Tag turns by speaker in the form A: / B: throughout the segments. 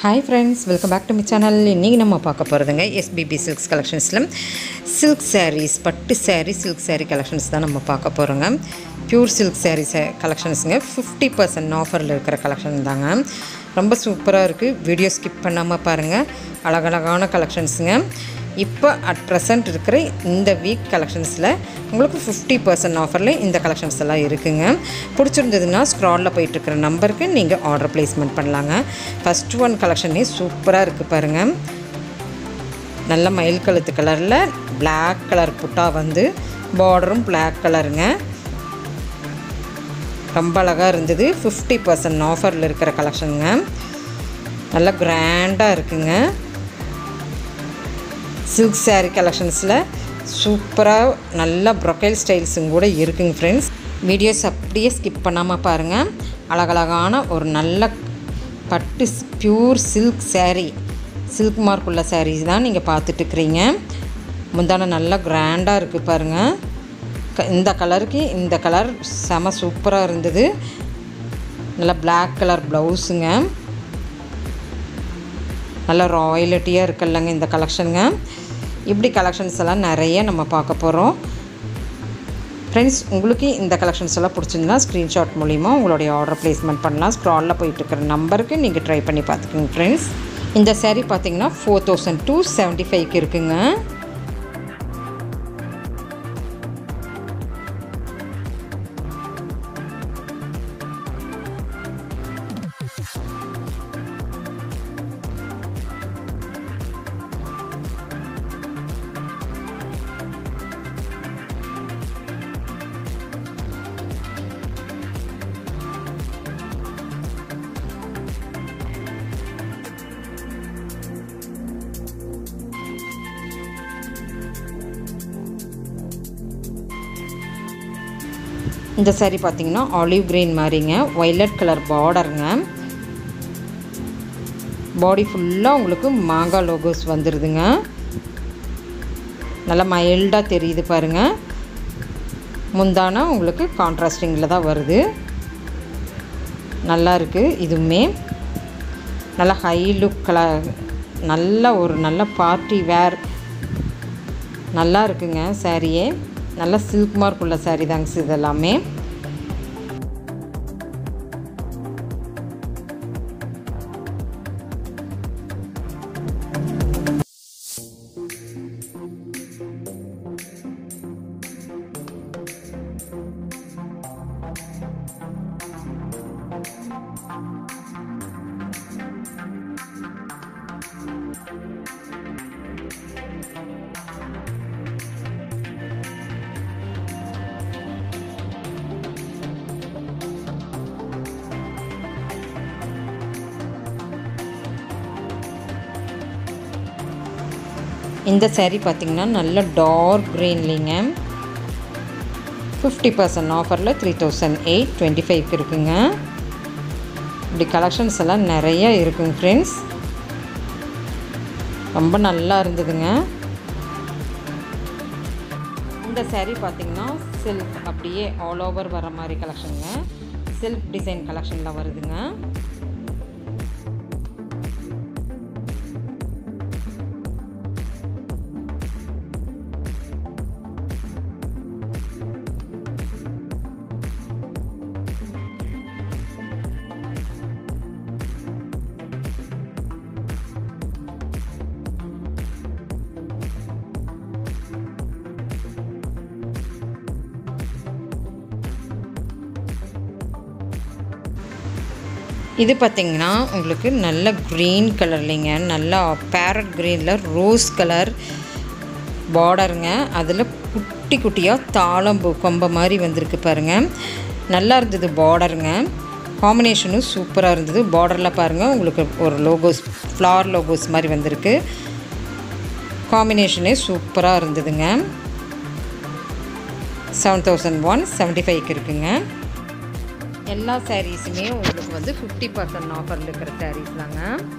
A: hi friends welcome back to my channel இன்றைக்கி நம்ம பார்க்க போகிறதுங்க எஸ்பிபி சில்க்ஸ் கலெக்ஷன்ஸில் சில்க் சாரீஸ் பட்டு சாரீ சில்க் சாரீ கலெக்ஷன்ஸ் தான் நம்ம பார்க்க போகிறோங்க பியூர் சில்க் சாரீ கலெக்ஷன்ஸுங்க ஃபிஃப்டி பர்சன்ட் ஆஃபரில் இருக்கிற கலெக்ஷன் தாங்க ரொம்ப சூப்பராக இருக்குது வீடியோ ஸ்கிப் பண்ணாமல் பாருங்கள் அழகழகான கலெக்ஷன்ஸுங்க இப்போ அட் ப்ரெசண்ட் இருக்கிற இந்த வீக் கலெக்ஷன்ஸில் உங்களுக்கு ஃபிஃப்டி பர்சன்ட் ஆஃபரில் இந்த கலெக்ஷன்ஸ் எல்லாம் இருக்குங்க பிடிச்சிருந்ததுன்னா ஸ்க்ராலில் போயிட்டுருக்கிற நம்பருக்கு நீங்கள் ஆர்டர் ப்ளேஸ்மெண்ட் பண்ணலாங்க ஃபஸ்ட் ஒன் கலெக்ஷனே சூப்பராக இருக்குது பாருங்கள் நல்ல மயில் கழுத்து கலரில் பிளாக் கலர் புட்டா வந்து பார்டரும் பிளாக் கலருங்க ரொம்ப அழகாக இருந்தது ஃபிஃப்டி பர்சன்ட் ஆஃபரில் இருக்கிற கலெக்ஷனுங்க நல்லா கிராண்டாக இருக்குங்க சில்க் சாரீ கலெக்ஷன்ஸில் சூப்பராக நல்ல ப்ரொக்கைல் ஸ்டைல்ஸும் கூட இருக்குங்க ஃப்ரெண்ட்ஸ் வீடியோஸ் அப்படியே ஸ்கிப் பண்ணாமல் பாருங்கள் அழகழகான ஒரு நல்ல பட்டு pure silk saree silk mark உள்ள சாரீஸ் தான் நீங்கள் பார்த்துட்ருக்குறீங்க முந்தான நல்லா கிராண்டாக இருக்குது பாருங்கள் க இந்த கலருக்கு இந்த கலர் செம சூப்பராக இருந்தது நல்லா பிளாக் கலர் ப்ளவுஸுங்க நல்லா ராயலிட்டியாக இருக்குல்லங்க இந்த கலெக்ஷனுங்க இப்படி கலெக்ஷன்ஸ் எல்லாம் நிறைய நம்ம பார்க்க போகிறோம் ஃப்ரெண்ட்ஸ் உங்களுக்கு இந்த கலெக்ஷன்ஸ் எல்லாம் பிடிச்சிருந்தா ஸ்க்ரீன்ஷாட் மூலிமா உங்களுடைய ஆர்டர் ப்ளேஸ்மெண்ட் பண்ணலாம் ஸ்க்ராலில் போயிட்டு இருக்கிற நம்பருக்கு நீங்கள் ட்ரை பண்ணி பார்த்துக்கோங்க ஃப்ரெண்ட்ஸ் இந்த saree பார்த்தீங்கன்னா ஃபோர் தௌசண்ட் டூ செவன்ட்டி ஃபைவ்க்கு இருக்குங்க இந்த saree பார்த்தீங்கன்னா ஆலிவ் கிரீன் மாதிரிங்க ஒய்லட் கலர் பார்டருங்க பாடி ஃபுல்லாக உங்களுக்கு மாங்காய் லோகோஸ் வந்துடுதுங்க நல்லா மைல்டாக தெரியுது பாருங்கள் முந்தானா உங்களுக்கு கான்ட்ராஸ்டிங்கில் தான் வருது நல்லா இருக்குது இதுவுமே நல்லா ஹை லுக் கலர் நல்ல ஒரு நல்ல பார்ட்டி வேர் நல்லா இருக்குங்க சாரியே நல்ல சில்க் மார்க் உள்ள சாரீ தாங்க இது எல்லாமே இந்த saree பார்த்திங்கன்னா நல்ல டார்க் க்ரீன்லிங்க ஃபிஃப்டி பர்சன்ட் ஆஃபரில் த்ரீ தௌசண்ட் எயிட் டுவெண்ட்டி ஃபைவ்க்கு இருக்குங்க இப்படி கலெக்ஷன்ஸ் எல்லாம் நிறைய இருக்குங்க ஃப்ரெண்ட்ஸ் ரொம்ப நல்லா இருந்ததுங்க இந்த saree பார்த்திங்கன்னா சில்க் அப்படியே ஆல் ஓவர் வர மாதிரி கலெக்ஷனுங்க சில்க் டிசைன் கலெக்ஷனில் வருதுங்க இது பார்த்திங்கன்னா உங்களுக்கு நல்ல க்ரீன் கலர்லிங்க நல்லா பேரட் க்ரீனில் ரோஸ் கலர் பார்டருங்க அதில் குட்டி குட்டியாக தாளம்பூ கொம்ப மாதிரி வந்திருக்கு பாருங்கள் நல்லா இருந்தது பார்டருங்க காம்பினேஷனும் சூப்பராக இருந்தது பார்டரில் பாருங்கள் உங்களுக்கு ஒரு லோகோஸ் ஃப்ளார் லோகோஸ் மாதிரி வந்திருக்கு காம்பினேஷனே சூப்பராக இருந்ததுங்க செவன் தௌசண்ட் ஒன் செவன்ட்டி ஃபைவ்க்கு இருக்குங்க எல்லா சாரீஸுமே உங்களுக்கு வந்து ஃபிஃப்டி பர்சன்ட் ஆஃபரில் இருக்கிற சாரீஸ் தாங்க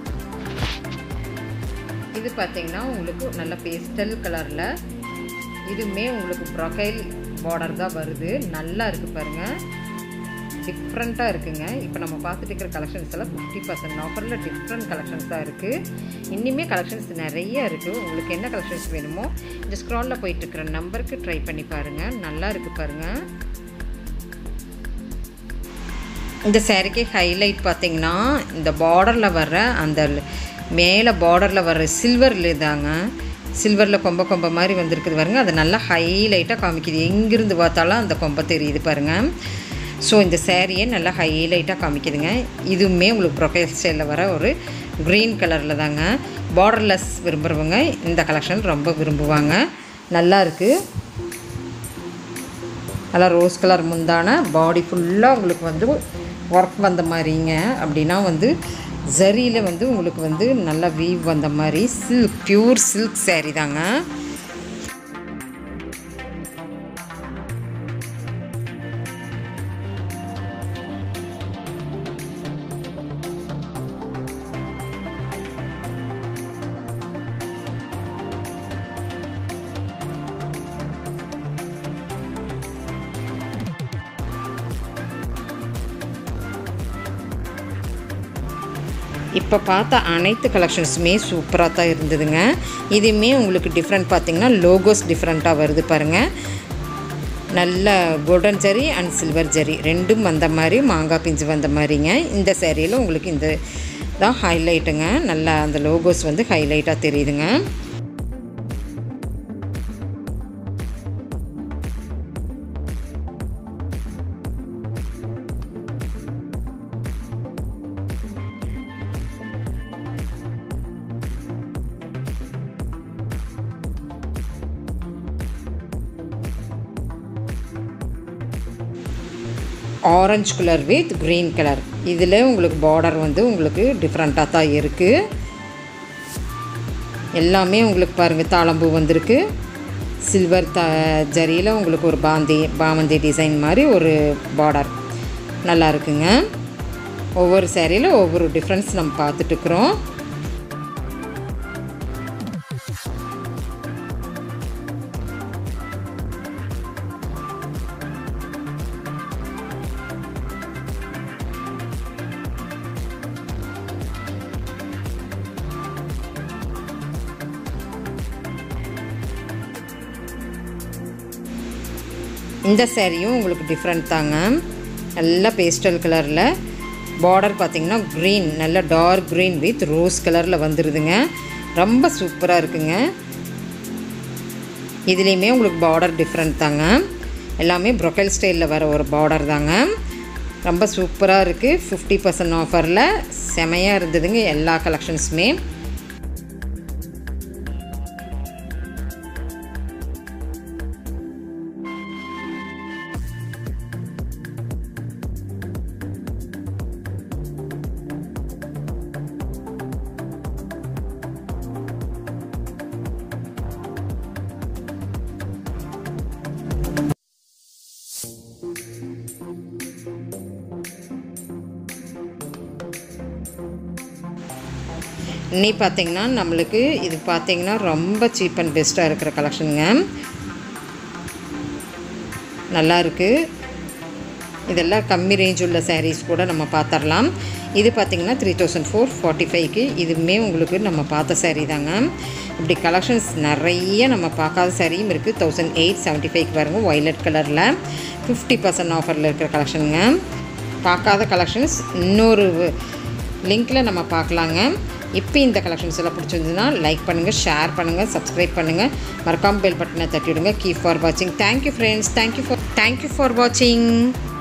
A: இது பார்த்தீங்கன்னா உங்களுக்கு நல்ல பேஸ்டல் கலரில் இதுவுமே உங்களுக்கு ப்ரொக்கைல் பார்டர் தான் வருது நல்லா இருக்குது பாருங்கள் டிஃப்ரெண்ட்டாக இருக்குங்க இப்போ நம்ம பார்த்துட்டு இருக்கிற கலெக்ஷன்ஸ் எல்லாம் ஃபிஃப்டி பர்சன்ட் ஆஃபரில் டிஃப்ரெண்ட் கலெக்ஷன்ஸ் தான் இருக்குது இன்னுமே கலெக்ஷன்ஸ் நிறைய இருக்குது உங்களுக்கு என்ன கலெக்ஷன்ஸ் வேணுமோ இந்த ஸ்க்ராலில் போயிட்டு இருக்கிற நம்பருக்கு ட்ரை பண்ணி பாருங்கள் நல்லா இருக்குது பாருங்கள் இந்த சேரீக்கு ஹைலைட் பார்த்தீங்கன்னா இந்த பார்டரில் வர்ற அந்த மேலே பார்டரில் வர்ற சில்வரில் தாங்க சில்வரில் கொம்ப கொம்ப மாதிரி வந்திருக்குது பாருங்க அது நல்லா ஹைலைட்டாக காமிக்குது எங்கேருந்து பார்த்தாலும் அந்த கொம்பை தெரியுது பாருங்கள் ஸோ இந்த சேரீயை நல்லா ஹைலைட்டாக காமிக்குதுங்க இதுவுமே உங்களுக்கு ப்ரொஃபைல் ஸ்டைலில் வர ஒரு க்ரீன் கலரில் தாங்க பார்டர்லெஸ் விரும்புகிறவங்க இந்த கலெக்ஷன் ரொம்ப விரும்புவாங்க நல்லா இருக்குது நல்லா ரோஸ் கலர் முந்தான பாடி ஃபுல்லாக உங்களுக்கு வந்து ஒர்க் வந்த மாதிரிங்க அப்படின்னா வந்து ஜரியில் வந்து உங்களுக்கு வந்து நல்லா வீவ் வந்த மாதிரி சில்க் பியூர் சில்க் சேரீ தாங்க இப்போ பார்த்த அனைத்து கலெக்ஷன்ஸுமே சூப்பராக தான் இருந்ததுங்க இதுவுமே உங்களுக்கு டிஃப்ரெண்ட் பார்த்தீங்கன்னா லோகோஸ் டிஃப்ரெண்ட்டாக வருது பாருங்கள் நல்ல golden zari and silver zari ரெண்டும் வந்த மாதிரி மாங்காய் பிஞ்சு வந்த மாதிரிங்க இந்த சேரீயில் உங்களுக்கு இந்த தான் ஹைலைட்டுங்க நல்லா அந்த லோகோஸ் வந்து ஹைலைட்டாக தெரியுதுங்க orange colour with green colour இதில் உங்களுக்கு பார்டர் வந்து உங்களுக்கு டிஃப்ரெண்ட்டாக தான் இருக்குது எல்லாமே உங்களுக்கு பாருங்கள் தாளம்பூ வந்திருக்கு சில்வர் த ஜரியில் உங்களுக்கு ஒரு பாந்தி பாவந்தி டிசைன் மாதிரி ஒரு பார்டர் நல்லா இருக்குங்க ஒவ்வொரு சேரீயில் ஒவ்வொரு டிஃப்ரென்ஸ் நம்ம பார்த்துட்ருக்குறோம் இந்த சேரீயும் உங்களுக்கு டிஃப்ரெண்ட் தாங்க நல்ல பேஸ்டல் கலரில் பார்டர் பார்த்திங்கன்னா க்ரீன் நல்ல டார்க் க்ரீன் வித் ரோஸ் கலரில் வந்துடுதுங்க ரொம்ப சூப்பராக இருக்குங்க இதுலேயுமே உங்களுக்கு பார்டர் டிஃப்ரெண்ட் தாங்க எல்லாமே ப்ரொக்கல் ஸ்டைலில் வர ஒரு பார்டர் தாங்க ரொம்ப சூப்பராக இருக்குது ஃபிஃப்டி பர்சன்ட் ஆஃபரில் செமையாக இருந்ததுங்க எல்லா கலெக்ஷன்ஸுமே இன்னி பார்த்தீங்கன்னா நம்மளுக்கு இது பார்த்தீங்கன்னா ரொம்ப சீப் அண்ட் பெஸ்ட்டாக இருக்கிற கலெக்ஷனுங்க நல்லா இருக்குது இதெல்லாம் கம்மி ரேஞ்ச் உள்ள sarees கூட நம்ம பார்த்துடலாம் இது பார்த்திங்கன்னா த்ரீ தௌசண்ட் ஃபோர் ஃபார்ட்டி ஃபைவ்க்கு இதுவுமே உங்களுக்கு நம்ம பார்த்த saree தாங்க இப்படி கலெக்ஷன்ஸ் நிறைய நம்ம பார்க்காத சாரியும் இருக்குது தௌசண்ட் எயிட் செவன்ட்டி ஃபைவ்க்கு பாருங்க ஒய்லட் கலரில் ஃபிஃப்டி பர்சன்ட் ஆஃபரில் இருக்கிற கலெக்ஷனுங்க பார்க்காத கலெக்ஷன்ஸ் இன்னொரு லிங்க்கில் நம்ம பார்க்கலாங்க இப்போ இந்த கலெக்ஷன்ஸ் எல்லாம் பிடிச்சிருந்ததுன்னா லைக் பண்ணுங்கள் ஷேர் பண்ணுங்கள் சப்ஸ்கிரைப் பண்ணுங்கள் மறக்காம பெல் பட்டனை தட்டி விடுங்க கீப் ஃபார் வாட்சிங் thank you friends thank you for thank you for வாட்சிங்